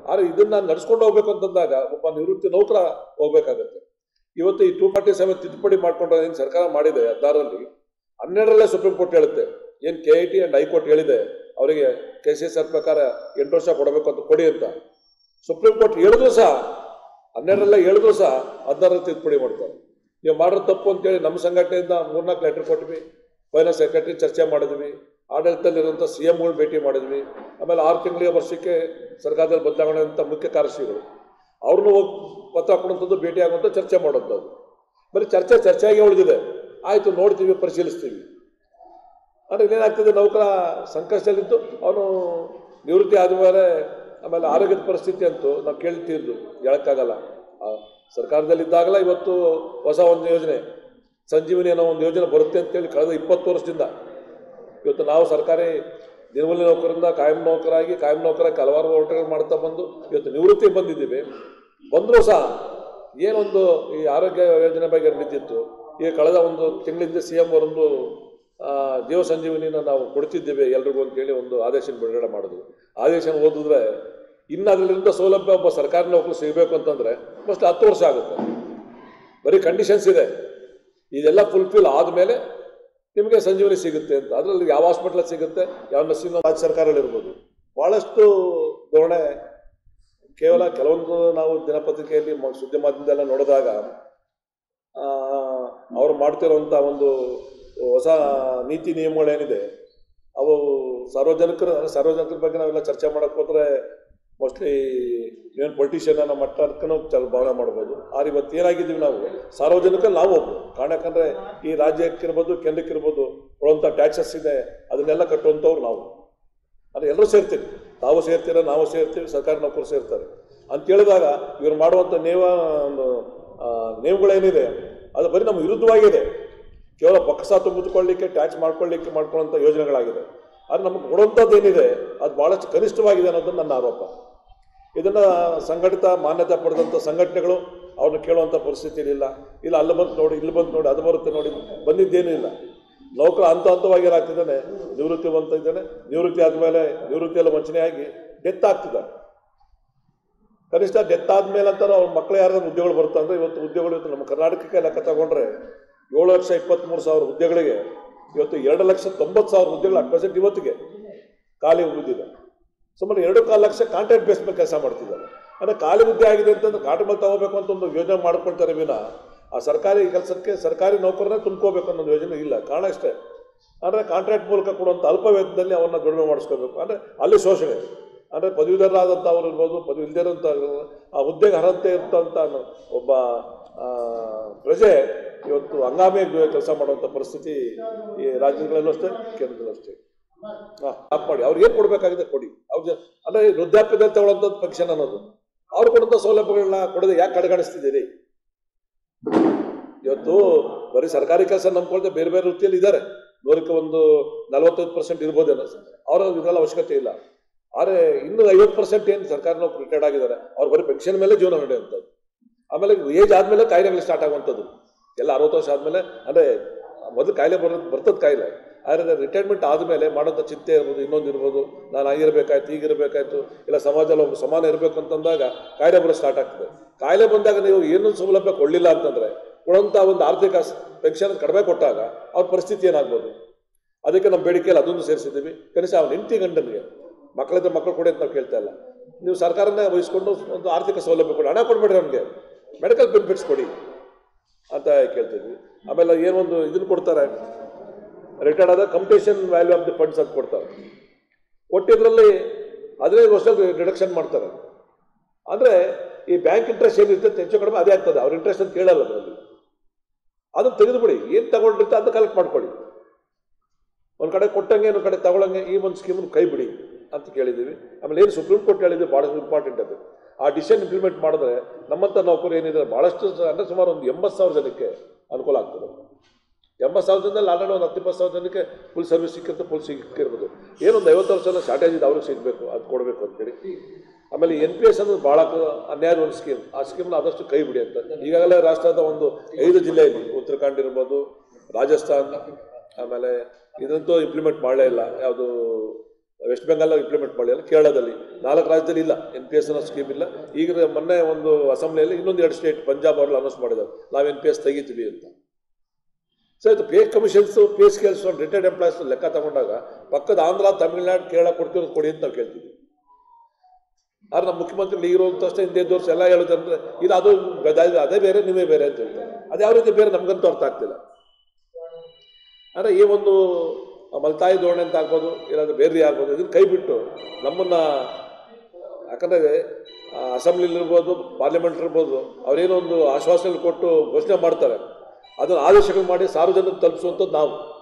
ಆದ್ರೆ ಇದನ್ನ ನಡ್ಸ್ಕೊಂಡು ಹೋಗ್ಬೇಕು ಅಂತಂದಾಗ ಒಬ್ಬ ನಿವೃತ್ತಿ ನೌಕರ ಹೋಗ್ಬೇಕಾಗತ್ತೆ ಇವತ್ತು ಈ ಟೂ ಫಾರ್ಟಿ ಸೆವೆನ್ ತಿದ್ದುಪಡಿ ಮಾಡ್ಕೊಂಡು ಏನು ಸರ್ಕಾರ ಮಾಡಿದೆ ಹದಿನಾರರಲ್ಲಿ ಹನ್ನೆರಡರಲ್ಲೇ ಸುಪ್ರೀಂ ಕೋರ್ಟ್ ಹೇಳುತ್ತೆ ಏನು K I T and high court ಹೇಳಿದೆ ಅವರಿಗೆ ಕೆ ಸಿ ಎಸ್ ಆರ್ ಪ್ರಕಾರ ಎಂಟು ವರ್ಷ ಕೊಡಬೇಕು ಅಂತ ಕೊಡಿ ಅಂತ ಸುಪ್ರೀಂ ಕೋರ್ಟ್ ಹೇಳಿದ್ರು ಸಹ ಹನ್ನೆರಡರಲ್ಲೇ ಹೇಳಿದ್ರು ಸಹ ಹದಿನಾರರಲ್ಲಿ ತಿದ್ದುಪಡಿ ಮಾಡ್ತಾರೆ ನೀವು ಮಾಡಿರೋ ತಪ್ಪು ಅಂತೇಳಿ ನಮ್ಮ ಸಂಘಟನೆಯಿಂದ ಮೂರ್ನಾಲ್ಕು ಲೆಟರ್ ಕೊಟ್ವಿ ಫೈನಾನ್ಸ್ ಸೆಕ್ರೆಟರಿ ಚರ್ಚೆ ಮಾಡಿದ್ವಿ ಆಡಳಿತದಲ್ಲಿರುವಂಥ ಸಿ ಎಂಗಳು ಭೇಟಿ ಮಾಡಿದ್ವಿ ಆಮೇಲೆ ಆರು ತಿಂಗಳಿಗೆ ವರ್ಷಕ್ಕೆ ಸರ್ಕಾರದಲ್ಲಿ ಬದಲಾವಣೆ ಅಂತ ಮುಖ್ಯ ಕಾರ್ಯದರ್ಶಿಗಳು ಅವ್ರನ್ನೂ ಹೋಗಿ ಪತ್ರ ಕೊಡುವಂಥದ್ದು ಭೇಟಿ ಆಗುವಂಥ ಚರ್ಚೆ ಮಾಡುವಂಥದ್ದು ಬರೀ ಚರ್ಚೆ ಚರ್ಚೆಯಾಗಿ ಉಳಿದಿದೆ ಆಯಿತು ನೋಡ್ತೀವಿ ಪರಿಶೀಲಿಸ್ತೀವಿ ಅಂದರೆ ಏನಾಗ್ತದೆ ನೌಕರ ಸಂಕಷ್ಟದಲ್ಲಿದ್ದು ಅವನು ನಿವೃತ್ತಿ ಆದಮೇಲೆ ಆಮೇಲೆ ಆರೋಗ್ಯದ ಪರಿಸ್ಥಿತಿ ಅಂತೂ ನಾವು ಕೇಳ್ತಿದ್ದು ಹೇಳೋಕ್ಕಾಗಲ್ಲ ಆ, ಸರ್ಕಾರದಲ್ಲಿದ್ದಾಗಲ ಇವತ್ತು ಹೊಸ ಒಂದು ಯೋಜನೆ ಸಂಜೀವನಿ ಅನ್ನೋ ಒಂದು ಯೋಜನೆ ಬರುತ್ತೆ ಅಂತೇಳಿ ಕಳೆದ ಇಪ್ಪತ್ತು ವರ್ಷದಿಂದ ಇವತ್ತು ನಾವು ಸರ್ಕಾರಿ ದಿನವಲ್ಲಿ ನೌಕರರಿಂದ ಕಾಯಂ ನೌಕರಾಗಿ ಕಾಯಂ ನೌಕರಾಗಿ ಹಲವಾರು ಹೋರಾಟಗಳು ಮಾಡ್ತಾ ಬಂದು ಇವತ್ತು ನಿವೃತ್ತಿ ಬಂದಿದ್ದೀವಿ ಬಂದರೂ ಸಹ ಏನೊಂದು ಈ ಆರೋಗ್ಯ ಯೋಜನೆ ಬಗ್ಗೆ ನಡೀತಿತ್ತು ಈಗ ಕಳೆದ ಒಂದು ತಿಂಗಳಿಂದ ಸಿ ಎಂ ಅವರೊಂದು ಆ, ಜೀವ ಸಂಜೀವನಿನ ನಾವು ಕೊಡ್ತಿದ್ದೇವೆ ಎಲ್ರಿಗೂ ಅಂತೇಳಿ ಒಂದು ಆದೇಶನ ಬಿಡುಗಡೆ ಮಾಡಿದ್ವಿ ಆದೇಶನ ಓದಿದ್ರೆ ಇನ್ನು ಅದರಿಂದ ಸೌಲಭ್ಯ ಒಬ್ಬ ಸರ್ಕಾರಿ ನೌಕರು ಸಿಗಬೇಕು ಅಂತಂದರೆ ಮೋಸ್ಟ್ ಹತ್ತು ವರ್ಷ ಆಗುತ್ತೆ ಬರೀ ಕಂಡೀಷನ್ಸ್ ಇದೆ ಇದೆಲ್ಲ ಫುಲ್ಫಿಲ್ ಆದಮೇಲೆ ನಿಮಗೆ ಸಂಜೀವನಿ ಸಿಗುತ್ತೆ ಅಂತ ಅದರಲ್ಲಿ ಯಾವ ಹಾಸ್ಪಿಟ್ಲಲ್ಲಿ ಸಿಗುತ್ತೆ ಯಾವ ನರ್ಸಿಂಗ್ ರಾಜ್ಯ ಸರ್ಕಾರಗಳಿರ್ಬೋದು ಭಾಳಷ್ಟು ಧೋರಣೆ ಕೇವಲ ಕೆಲವೊಂದು ನಾವು ದಿನಪತ್ರಿಕೆಯಲ್ಲಿ ಮ- ಸುದ್ದಿ ಮಾಧ್ಯಮದೆಲ್ಲ ನೋಡಿದಾಗ ಆ, ಅವ್ರು ಮಾಡ್ತಿರೋಂಥ ಒಂದು ಹೊಸ ನೀತಿ ನಿಯಮಗಳೇನಿದೆ ಅವು ಸಾರ್ವಜನಿಕರ ಸಾರ್ವಜನಿಕರ ಬಗ್ಗೆ ನಾವೆಲ್ಲ ಚರ್ಚೆ ಮಾಡಕ್ಕೆ ಹೋದ್ರೆ ಮೋಸ್ಟ್ಲಿ ಏನು ಪೊಲಿಟಿಷಿಯನ್ ಅನ್ನೋ ಮಟ್ಟಕ್ಕೂ ಚಲ ಭಾವನೆ ಮಾಡ್ಬೋದು ಆದ್ರೆ ಇವತ್ತು ಏನಾಗಿದ್ದೀವಿ ನಾವು ಸಾರ್ವಜನಿಕರು ನಾವು ಒಬ್ಬರು ಕಾರಣ ಯಾಕಂದ್ರೆ ಈ ರಾಜ್ಯಕ್ಕಿರ್ಬೋದು ಕೇಂದ್ರಕ್ಕಿರ್ಬೋದು ಕೊಡುವಂಥ ಟ್ಯಾಕ್ಸಸ್ ಇದೆ ಅದನ್ನೆಲ್ಲ ಕಟ್ಟುವಂಥವ್ರು ನಾವು ಅದು ಎಲ್ಲರೂ ಸೇರ್ತೀವಿ ತಾವು ಸೇರ್ತೀರ ನಾವು ಸೇರ್ತೀವಿ ಸರ್ಕಾರಿ ನೌಕರು ಸೇರ್ತಾರೆ ಅಂತ ಹೇಳಿದಾಗ ಇವ್ರು ಮಾಡುವಂಥ ನೇವ ಒಂದು ಆ, ನೇಮಗಳೇನಿದೆ ಅದು ಬರೀ ನಮ್ಮ ವಿರುದ್ಧವಾಗಿದೆ ಕೇವಲ ಪಕ್ಷ ತುಂಬಿಕೊಳ್ಳಿಕ್ಕೆ ಟ್ಯಾಕ್ಸ್ ಮಾಡ್ಕೊಳ್ಳಿಕ್ಕೆ ಮಾಡ್ಕೊಳ್ಳೋಂಥ ಯೋಜನೆಗಳಾಗಿದೆ ಆದರೆ ನಮಗೆ ಕೊಡುವಂಥದ್ದು ಏನಿದೆ ಅದು ಭಾಳಷ್ಟು ಕನಿಷ್ಠವಾಗಿದೆ ಅನ್ನೋದು ನನ್ನ ಆರೋಪ ಇದನ್ನು ಸಂಘಟಿತ ಮಾನ್ಯತೆ ಪಡೆದಂಥ ಸಂಘಟನೆಗಳು ಅವ್ರನ್ನ ಕೇಳುವಂಥ ಪರಿಸ್ಥಿತಿ ಇಲ್ಲ ಇಲ್ಲ ಅಲ್ಲಿ ಬಂದು ನೋಡಿ ಇಲ್ಲಿ ಬಂದು ನೋಡಿ ಅದು ಬರುತ್ತೆ ನೋಡಿ ಬಂದಿದ್ದೇನೂ ಇಲ್ಲ ನೌಕರ ಹಂತ ಹಂತವಾಗಿ ಏನಾಗ್ತಿದ್ದಾನೆ ನಿವೃತ್ತಿ ಬಂತ ಇದ್ದಾನೆ ನಿವೃತ್ತಿ ಆದಮೇಲೆ ನಿವೃತ್ತಿಯಲ್ಲಿ ವಂಚನೆಯಾಗಿ ಡೆತ್ ಆಗ್ತಿದ್ದಾನೆ ಕನಿಷ್ಠ ಡೆತ್ ಆದ್ಮೇಲೆ ಅಂತಾರೆ ಅವ್ರ ಮಕ್ಕಳು ಯಾರು ಉದ್ಯೋಗಗಳು ಬರುತ್ತೆ ಅಂದರೆ ಇವತ್ತು ಉದ್ಯೋಗಗಳು ಇವತ್ತು ನಮ್ಮ ಕರ್ನಾಟಕಕ್ಕೆ ಲೆಕ್ಕ ತಗೊಂಡ್ರೆ ಏಳು ಲಕ್ಷ ಇಪ್ಪತ್ತ್ಮೂರು ಸಾವಿರ ಹುದ್ದೆಗಳಿಗೆ ಇವತ್ತು ಎರಡು ಲಕ್ಷ ತೊಂಬತ್ತು ಸಾವಿರ ಹುದ್ದೆಗಳು ಅಟ್ ಪ್ರೆಸೆಂಟ್ ಇವತ್ತಿಗೆ ಖಾಲಿ ಉಳಿದಿದೆ ಸುಮಾರು ಎರಡು ಕಾಲು ಲಕ್ಷ ಕಾಂಟ್ರಾಕ್ಟ್ ಬೇಸ್ ಮೇಲೆ ಕೆಲಸ ಮಾಡ್ತಿದ್ದಾರೆ ಅಂದರೆ ಖಾಲಿ ಹುದ್ದೆ ಆಗಿದೆ ಅಂತಂದ್ರೆ ಕಾಂಟ್ರಾಕ್ಟ್ ಮೇಲೆ ತಗೋಬೇಕು ಅಂತ ಒಂದು ಯೋಜನೆ ಮಾಡ್ಕೊಳ್ತಾರೆ ವಿನ ಆ ಸರ್ಕಾರಿ ಕೆಲಸಕ್ಕೆ ಸರ್ಕಾರಿ ನೌಕರನ್ನೇ ತುಂಬ್ಕೋಬೇಕು ಅನ್ನೋದು ಯೋಜನೆ ಇಲ್ಲ ಕಾರಣ ಇಷ್ಟೇ ಅಂದರೆ ಕಾಂಟ್ರಾಕ್ಟ್ ಮೂಲಕ ಕೊಡುವಂಥ ಅಲ್ಪ ವೇತನದಲ್ಲಿ ಅವನ್ನ ದುಡಿಮೆ ಮಾಡಿಸ್ಕೋಬೇಕು ಅಂದರೆ ಅಲ್ಲಿ ಶೋಷಣೆ ಅಂದರೆ ಪದವೀಧರರಾದಂಥವ್ರು ಇರ್ಬೋದು ಪದವಿ ಇಲ್ಲದೇ ಇರೋಂಥ ಆ ಹುದ್ದೆಗೆ ಅರ್ಹತೆ ಇರ್ತಂಥ ಒಬ್ಬ ಆ, ಪ್ರಜೆ ಇವತ್ತು ಹಂಗಾಮಿ ಕೆಲಸ ಮಾಡುವಂಥ ಪರಿಸ್ಥಿತಿ ಈ ರಾಜ್ಯಗಳಲ್ಲೂ ಅಷ್ಟೇ ಕೇಂದ್ರದಲ್ಲೂ ಅಷ್ಟೇ ಹಾಂ ಆಫ್ ಮಾಡಿ ಅವ್ರಿಗೆ ಏನು ಕೊಡಬೇಕಾಗಿದೆ ಕೊಡಿ ಅವ್ರಿಗೆ ಅಂದರೆ ಈ ವೃದ್ಧಾಪ್ಯದಲ್ಲಿ ತಗೊಳ್ಳೋಂಥದ್ದು ಪೆನ್ಷನ್ ಅನ್ನೋದು ಅವ್ರು ಕೊಡುವಂಥ ಸೌಲಭ್ಯಗಳನ್ನ ಕೊಡದೆ ಯಾಕೆ ಕಡೆಗಣಿಸ್ತಿದ್ದೀರಿ ಇವತ್ತು ಬರೀ ಸರ್ಕಾರಿ ಕೆಲಸ ನಂಬ್ಕೊಳ್ದೆ ಬೇರೆ ಬೇರೆ ವೃತ್ತಿಯಲ್ಲಿ ಇದ್ದಾರೆ ನೂರಕ್ಕೆ ಒಂದು ನಲವತ್ತೈದು ಪರ್ಸೆಂಟ್ ಇರ್ಬೋದೇನೋ ಅವ್ರ ಇದೆಲ್ಲ ಅವಶ್ಯಕತೆ ಇಲ್ಲ ಆದರೆ ಇನ್ನು ಐವತ್ತು ಪರ್ಸೆಂಟ್ ಏನು ಸರ್ಕಾರಿ ನೌಕರು ರಿಟೈರ್ಡ್ ಆಗಿದ್ದಾರೆ ಅವ್ರು ಬರೀ ಪೆನ್ಷನ್ ಮೇಲೆ ಜೀವನ ನಡೆಯುವಂಥದ್ದು ಆಮೇಲೆ ಏಜ್ ಆದಮೇಲೆ ಕಾಯಿಲೆಗಳು ಸ್ಟಾರ್ಟ್ ಆಗುವಂಥದ್ದು ಎಲ್ಲ ಅರವತ್ತು ವರ್ಷ ಆದಮೇಲೆ ಅಂದರೆ ಮೊದಲು ಕಾಯಿಲೆ ಬರೋದು ಬರ್ತದೆ ಕಾಯಿಲೆ ಆದರೆ ರಿಟೈರ್ಮೆಂಟ್ ಆದಮೇಲೆ ಮಾಡೋಂಥ ಚಿಂತೆ ಇರ್ಬೋದು ಇನ್ನೊಂದು ಇರ್ಬೋದು ನಾನು ಆಗಿರಬೇಕಾಯ್ತು ಈಗಿರಬೇಕಾಯ್ತು ಇಲ್ಲ ಸಮಾಜದಲ್ಲಿ ಒಬ್ಬ ಸಮಾನ ಇರಬೇಕು ಅಂತಂದಾಗ ಕಾಯಿಲೆ ಬರೋ ಸ್ಟಾರ್ಟ್ ಆಗ್ತದೆ ಕಾಯಿಲೆ ಬಂದಾಗ ನೀವು ಏನೂ ಸೌಲಭ್ಯ ಕೊಡಲಿಲ್ಲ ಅಂತಂದರೆ ಕೊಡುವಂಥ ಒಂದು ಆರ್ಥಿಕ ಪೆನ್ಷನ್ ಕಡಿಮೆ ಕೊಟ್ಟಾಗ ಅವ್ರ ಪರಿಸ್ಥಿತಿ ಏನಾಗ್ಬೋದು ಅದಕ್ಕೆ ನಮ್ಮ ಬೇಡಿಕೆಯಲ್ಲಿ ಅದೊಂದು ಸೇರಿಸಿದ್ದೀವಿ ಕನಿಷ್ಠ ಅವ್ನ ಹೆಂಡತಿ ಗಂಡನಿಗೆ ಮಕ್ಕಳಿದ್ರೆ ಮಕ್ಕಳು ಕೊಡಿ ಅಂತ ನಾವು ಕೇಳ್ತಾ ಇಲ್ಲ ನೀವು ಸರ್ಕಾರನೇ ವಹಿಸ್ಕೊಂಡು ಒಂದು ಆರ್ಥಿಕ ಸೌಲಭ್ಯ ಕೊಡಿ ಹಣ ಕೊಡಬೇಡ್ರಿ ನಮಗೆ ಮೆಡಿಕಲ್ ಬೆನಿಫಿಟ್ಸ್ ಕೊಡಿ ಅಂತ ಕೇಳ್ತಿದ್ವಿ ಆಮೇಲೆ ಏನೊಂದು ಇದನ್ನು ಕೊಡ್ತಾರೆ ರಿಟೈರ್ಡ್ ಆದ commutation value of the funds ಅಂತ ಕೊಡ್ತಾರೆ ಕೊಟ್ಟಿದ್ರಲ್ಲಿ ಹದಿನೈದು ವರ್ಷದಲ್ಲಿ ರಿಡಕ್ಷನ್ ಮಾಡ್ತಾರೆ ಅಂದರೆ ಈ ಬ್ಯಾಂಕ್ ಇಂಟ್ರೆಸ್ಟ್ ಏನಿರ್ತದೆ ಹೆಚ್ಚು ಕಡಿಮೆ ಅದೇ ಆಗ್ತದೆ ಅವ್ರ ಇಂಟ್ರೆಸ್ಟ್ ಅಂತ ಕೇಳಲ್ಲ ಅದರಲ್ಲಿ ಅದನ್ನು ತೆಗೆದುಬಿಡಿ ಏನು ತಗೊಂಡಿರುತ್ತೆ ಅದನ್ನ ಕಲೆಕ್ಟ್ ಮಾಡ್ಕೊಳ್ಳಿ ಒಂದು ಕಡೆ ಕೊಟ್ಟಂಗೆ ಇನ್ನೊಂದು ಕಡೆ ತಗೊಳಂಗೆ ಈ ಒಂದು ಸ್ಕೀಮನ್ನು ಕೈ ಬಿಡಿ ಅಂತ ಕೇಳಿದ್ದೀವಿ ಆಮೇಲೆ ಏನು ಸುಪ್ರೀಂ ಕೋರ್ಟ್ ಹೇಳಿದ್ವಿ ಭಾಳ ಇಂಪಾರ್ಟೆಂಟ್ ಅದು ಆ ಡಿಸಿಷನ್ ಇಂಪ್ಲಿಮೆಂಟ್ ಮಾಡಿದ್ರೆ ನಮ್ಮಂಥ ನೌಕರು ಏನಿದೆ ಭಾಳಷ್ಟು ಸ- ಅಂದರೆ ಸುಮಾರು ಒಂದು ಎಂಬತ್ತು ಸಾವಿರ ಜನಕ್ಕೆ ಅನುಕೂಲ ಆಗ್ತದೆ ಎಂಬತ್ತು ಸಾವಿರ ಜನದಲ್ಲಿ ಆಲ್ರೆಡಿ ಒಂದು ಹತ್ತು ಇಪ್ಪತ್ತು ಸಾವಿರ ಜನಕ್ಕೆ ಫುಲ್ ಸರ್ವಿಸ್ ಸಿಕ್ಕಿರುತ್ತೆ ಫುಲ್ ಸಿಕ್ಕಿರ್ಬೋದು ಏನೊಂದು ಐವತ್ತು ವರ್ಷ ಶಾರ್ಟೇಜ್ ಇದೆ ಅವ್ರಿಗೆ ಸಿಗಬೇಕು ಅದು ಕೊಡಬೇಕು ಅಂತೇಳಿ ಆಮೇಲೆ ಎನ್ ಪಿ ಎಸ್ ಅನ್ನೋದು ಭಾಳ ಅನ್ಯಾಯದ ಒಂದು ಸ್ಕೀಮ್ ಆ ಸ್ಕೀಮ್ನ ಆದಷ್ಟು ಕೈ ಬಿಡಿ ಅಂತ ಈಗಾಗಲೇ ರಾಷ್ಟ್ರದ ಒಂದು ಐದು ಜಿಲ್ಲೆಯಲ್ಲಿ ಉತ್ತರಾಖಂಡ್ ಇರ್ಬೋದು ರಾಜಸ್ಥಾನ್ ಆಮೇಲೆ ಇದಂತೂ ಇಂಪ್ಲಿಮೆಂಟ್ ಮಾಡಲೇ ಇಲ್ಲ ಯಾವುದು ವೆಸ್ಟ್ ಬೆಂಗಾಲ್ ಇಂಪ್ಲಿಮೆಂಟ್ ಮಾಡಿಲ್ಲ ಕೇರಳದಲ್ಲಿ ನಾಲ್ಕು ರಾಜ್ಯದಲ್ಲಿ ಇಲ್ಲ ಎನ್ ಪಿ ಎಸ್ ಅನ್ನೋ ಸ್ಕೀಮ್ ಇಲ್ಲ ಈಗ ಮೊನ್ನೆ ಒಂದು ಅಸೆಂಬ್ಲಿಯಲ್ಲಿ ಇನ್ನೊಂದು ಎರಡು ಸ್ಟೇಟ್ ಪಂಜಾಬ್ ಅವರೆಲ್ಲ ಅನೌನ್ಸ್ ಮಾಡಿದ್ದಾರೆ ನಾವು ಎನ್ ಪಿ ಎಸ್ ತೆಗಿತೀವಿ ಅಂತ ಸೊ ಇದು pay commissions pay scales retired employees ಲೆಕ್ಕ ತಗೊಂಡಾಗ ಪಕ್ಕದ ಆಂಧ್ರ ತಮಿಳ್ನಾಡು ಕೇರಳ ಕೊಡ್ತಿರೋದು ಕೊಡಿ ಅಂತ ನಾವು ಕೇಳ್ತೀವಿ ಆದ್ರೆ ನಮ್ಮ ಮುಖ್ಯಮಂತ್ರಿ ಇರೋದು ತಕ್ಷಣ ಹಿಂದೆ ವರ್ಷ ಎಲ್ಲ ಹೇಳೋದಂದ್ರೆ ಇಲ್ಲ ಅದು ಅದೇ- ಅದೇ ಬೇರೆ ನೀವೇ ಬೇರೆ ಅಂತ ಹೇಳ್ತಾರೆ ಅದು ಯಾವ ರೀತಿ ಬೇರೆ ನಮಗಂತೂ ಅರ್ಥ ಆಗ್ತಿಲ್ಲ ಅಂದರೆ ಈ ಒಂದು ಮಲ್ತಾಯಿ ಧೋರಣೆ ಅಂತ ಆಗ್ಬೋದು ಇಲ್ಲಾಂದ್ರೆ ಬೇರೆ ಆಗ್ಬೋದು ಇದನ್ನು ಕೈ ಬಿಟ್ಟು ನಮ್ಮನ್ನು ಯಾಕಂದರೆ ಅಸೆಂಬ್ಲಿಲಿರ್ಬೋದು ಪಾರ್ಲಿಮೆಂಟ್ ಇರ್ಬೋದು ಅವರೇನೋ ಒಂದು ಆಶ್ವಾಸನೆ ಕೊಟ್ಟು ಘೋಷಣೆ ಮಾಡ್ತಾರೆ ಅದನ್ನು ಆದೇಶಗಳು ಮಾಡಿ ಸಾರ್ವಜನಿಕ ತಲುಪಿಸುವಂಥದ್ದು ನಾವು